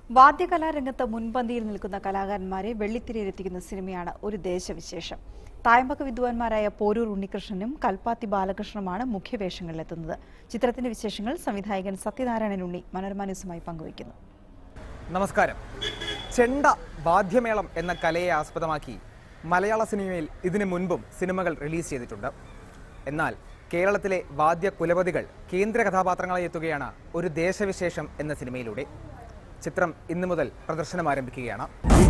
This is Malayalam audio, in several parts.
വാദ്യകലാരംഗത്ത് മുൻപന്തിയിൽ നിൽക്കുന്ന കലാകാരന്മാരെ വെള്ളിത്തിരയിലെത്തിക്കുന്ന സിനിമയാണ് ഒരു ദേശവിശേഷം തായമ്പക വിദ്വാൻമാരായ പോരൂർ ഉണ്ണികൃഷ്ണനും കൽപ്പാത്തി ബാലകൃഷ്ണനുമാണ് മുഖ്യവേഷങ്ങളിലെത്തുന്നത് ചിത്രത്തിന്റെ വിശേഷങ്ങൾ സംവിധായകൻ സത്യനാരായണൻ ഉണ്ണി മനോരമ ന്യൂസുമായി പങ്കുവയ്ക്കുന്നു നമസ്കാരം ചെണ്ട വാദ്യമേളം എന്ന കലയെ ആസ്പദമാക്കി മലയാള സിനിമയിൽ ഇതിനു മുൻപും സിനിമകൾ റിലീസ് ചെയ്തിട്ടുണ്ട് എന്നാൽ കേരളത്തിലെ വാദ്യ കുലപതികൾ കേന്ദ്ര കഥാപാത്രങ്ങളായി എത്തുകയാണ് ഒരു ദേശവിശേഷം എന്ന സിനിമയിലൂടെ ചിത്രം ഇന്നു മുതൽ പ്രദർശനം ആരംഭിക്കുകയാണ്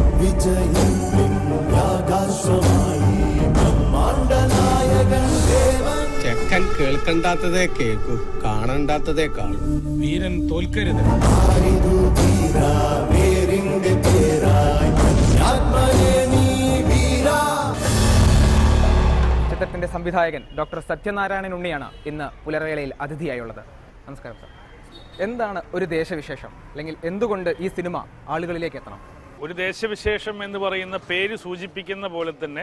ചെക്കൻ കേൾക്കണ്ടാത്തതേ കേൾക്കൂ കാണണ്ടാത്തതേ കാണൂ വീരൻ തോൽക്കരുത് ചിത്രത്തിന്റെ സംവിധായകൻ ഡോക്ടർ സത്യനാരായണൻ ഉണ്ണിയാണ് ഇന്ന് പുലർവേളയിൽ അതിഥിയായുള്ളത് നമസ്കാരം സർ എന്താണ് ഒരു ദേശവിശേഷം അല്ലെങ്കിൽ എന്തുകൊണ്ട് ഈ സിനിമ ആളുകളിലേക്ക് എത്തണം ഒരു ദേശവിശേഷം എന്ന് പറയുന്ന പേര് സൂചിപ്പിക്കുന്ന പോലെ തന്നെ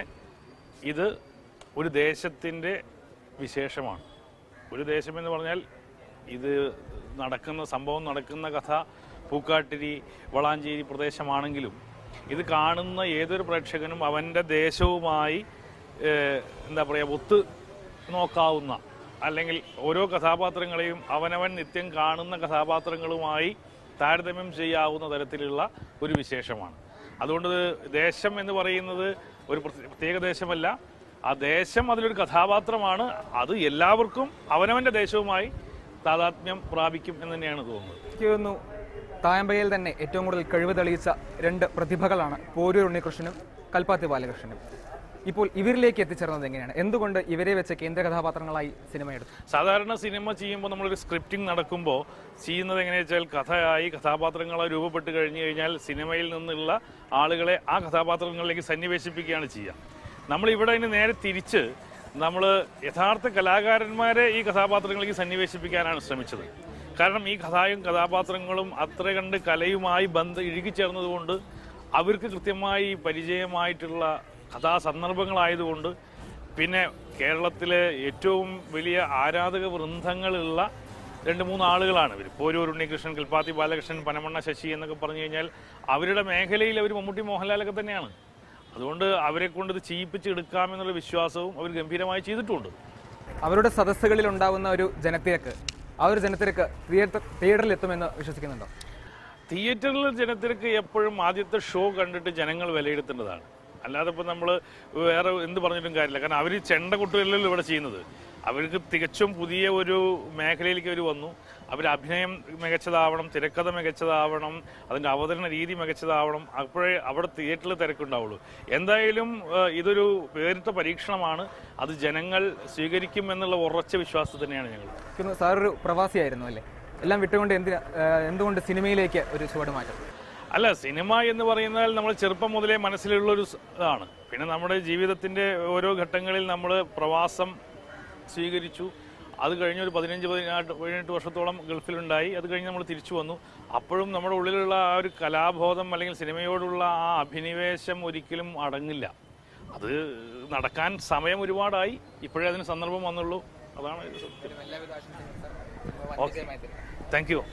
ഇത് ഒരു ദേശത്തിൻ്റെ വിശേഷമാണ് ഒരു ദേശം എന്ന് പറഞ്ഞാൽ ഇത് നടക്കുന്ന സംഭവം നടക്കുന്ന കഥ പൂക്കാട്ടിരി വളാഞ്ചേരി പ്രദേശമാണെങ്കിലും ഇത് കാണുന്ന ഏതൊരു പ്രേക്ഷകനും അവൻ്റെ ദേശവുമായി ഏഹ്, എന്താ പറയുക ഒത്ത് നോക്കാവുന്ന അല്ലെങ്കിൽ ഓരോ കഥാപാത്രങ്ങളെയും അവനവൻ നിത്യം കാണുന്ന കഥാപാത്രങ്ങളുമായി താരതമ്യം ചെയ്യാവുന്ന തരത്തിലുള്ള ഒരു വിശേഷമാണ് അതുകൊണ്ട് ദേശം എന്ന് പറയുന്നത് ഒരു പ്രത്യ- പ്രത്യേക ദേശമല്ല ആ ദേശം അതിലൊരു കഥാപാത്രമാണ് അത് എല്ലാവർക്കും അവനവൻ്റെ ദേശവുമായി താതാത്മ്യം പ്രാപിക്കും എന്ന് തന്നെയാണ് തോന്നുന്നത് എനിക്ക് തോന്നുന്നു തായമ്പയിൽ തന്നെ ഏറ്റവും കൂടുതൽ കഴിവ് തെളിയിച്ച രണ്ട് പ്രതിഭകളാണ് പോരൂർ ഉണ്ണികൃഷ്ണനും കൽപ്പാത്തി ബാലകൃഷ്ണനും ഇപ്പോൾ ഇവരിലേക്ക് എത്തിച്ചേർന്നത് എങ്ങനെയാണ് എന്തുകൊണ്ട് ഇവരെ വെച്ച് കേന്ദ്ര കഥാപാത്രങ്ങളായി സിനിമ എടുത്തു സാധാരണ സിനിമ ചെയ്യുമ്പോൾ നമ്മളൊരു സ്ക്രിപ്റ്റിംഗ് നടക്കുമ്പോൾ ചെയ്യുന്നത് എങ്ങനെയാ വെച്ചാൽ കഥയായി കഥാപാത്രങ്ങളെ രൂപപ്പെട്ട് കഴിഞ്ഞു കഴിഞ്ഞാൽ സിനിമയിൽ നിന്നുള്ള ആളുകളെ ആ കഥാപാത്രങ്ങളിലേക്ക് സന്നിവേശിപ്പിക്കുകയാണ് ചെയ്യുക നമ്മളിവിടെ ഇനി നേരെ തിരിച്ച് നമ്മൾ യഥാർത്ഥ കലാകാരന്മാരെ ഈ കഥാപാത്രങ്ങളിലേക്ക് സന്നിവേശിപ്പിക്കാനാണ് ശ്രമിച്ചത് കാരണം ഈ കഥായും കഥാപാത്രങ്ങളും അത്ര കണ്ട് കലയുമായി ബന്ധം ഇഴുകിച്ചേർന്നതുകൊണ്ട് അവർക്ക് കൃത്യമായി പരിചയമായിട്ടുള്ള കഥാസന്ദർഭങ്ങളായതുകൊണ്ട് പിന്നെ കേരളത്തിലെ ഏറ്റവും വലിയ ആരാധക വൃന്ദങ്ങളുള്ള രണ്ട് മൂന്ന് ആളുകളാണ് ഇവർ പോരൂർ ഉണ്ണികൃഷ്ണൻ കൽപ്പാത്തി ബാലകൃഷ്ണൻ പനമണ്ണ ശശി എന്നൊക്കെ പറഞ്ഞു കഴിഞ്ഞാൽ അവരുടെ മേഖലയിൽ അവർ മമ്മൂട്ടി മോഹൻലാലൊക്കെ തന്നെയാണ് അതുകൊണ്ട് അവരെ കൊണ്ട് ഇത് ചെയ്യിപ്പിച്ചെടുക്കാമെന്നുള്ള വിശ്വാസവും അവർ ഗംഭീരമായി ചെയ്തിട്ടുമുണ്ട് അവരുടെ സദസ്സുകളിൽ ഉണ്ടാവുന്ന ഒരു ജനത്തിരക്ക് ആ ഒരു ജനത്തിരക്ക് തിയേറ്റർ തിയേറ്ററിൽ എത്തുമെന്ന് വിശ്വസിക്കുന്നുണ്ടോ തിയേറ്ററിൽ ജനത്തിരക്ക് എപ്പോഴും ആദ്യത്തെ ഷോ കണ്ടിട്ട് ജനങ്ങൾ വിലയിരുത്തേണ്ടതാണ് അല്ലാതെ ഇപ്പം നമ്മൾ വേറെ എന്ത് പറഞ്ഞിട്ടും കാര്യമില്ല കാരണം അവർ ചെണ്ട കൊട്ടുകളിലല്ലോ ഇവിടെ ചെയ്യുന്നത് അവർക്ക് തികച്ചും പുതിയ ഒരു മേഖലയിലേക്ക് അവർ വന്നു അവർ അഭിനയം മികച്ചതാവണം തിരക്കഥ മികച്ചതാവണം അതിൻ്റെ അവതരണ രീതി മികച്ചതാവണം അപ്പോഴേ അവിടെ തിയേറ്ററിൽ തിരക്കുണ്ടാവുള്ളൂ എന്തായാലും ഏഹ്, ഇതൊരു വേറിട്ട പരീക്ഷണമാണ് അത് ജനങ്ങൾ സ്വീകരിക്കും എന്നുള്ള ഉറച്ച വിശ്വാസത്തിൽ തന്നെയാണ് ഞങ്ങൾ എനിക്ക് തോന്നുന്നു സാർ ഒരു പ്രവാസിയായിരുന്നു അല്ലേ എല്ലാം വിട്ടുകൊണ്ട് എന്തിനാ ഏഹ് എന്തുകൊണ്ട് സിനിമയിലേക്ക് ഒരു ചുവട് മാറ്റം അല്ല സിനിമ എന്ന് പറയുന്നാൽ നമ്മൾ ചെറുപ്പം മുതലേ മനസ്സിലുള്ള ഒരു സ് ഇതാണ് പിന്നെ നമ്മുടെ ജീവിതത്തിന്റെ ഓരോ ഘട്ടങ്ങളിൽ നമ്മൾ പ്രവാസം സ്വീകരിച്ചു അത് കഴിഞ്ഞ് ഒരു പതിനഞ്ച് പതിനെട്ട് പതിനെട്ട് വർഷത്തോളം ഗൾഫിലുണ്ടായി അത് കഴിഞ്ഞ് നമ്മൾ തിരിച്ചു വന്നു അപ്പോഴും നമ്മുടെ ഉള്ളിലുള്ള ആ ഒരു കലാബോധം അല്ലെങ്കിൽ സിനിമയോടുള്ള ആ അഭിനിവേശം ഒരിക്കലും അടങ്ങില്ല അത് നടക്കാൻ സമയം ഒരുപാടായി ഇപ്പോഴേ അതിന് സന്ദർഭം വന്നുള്ളൂ അതാണ് ഇത് സത്യം. Thank you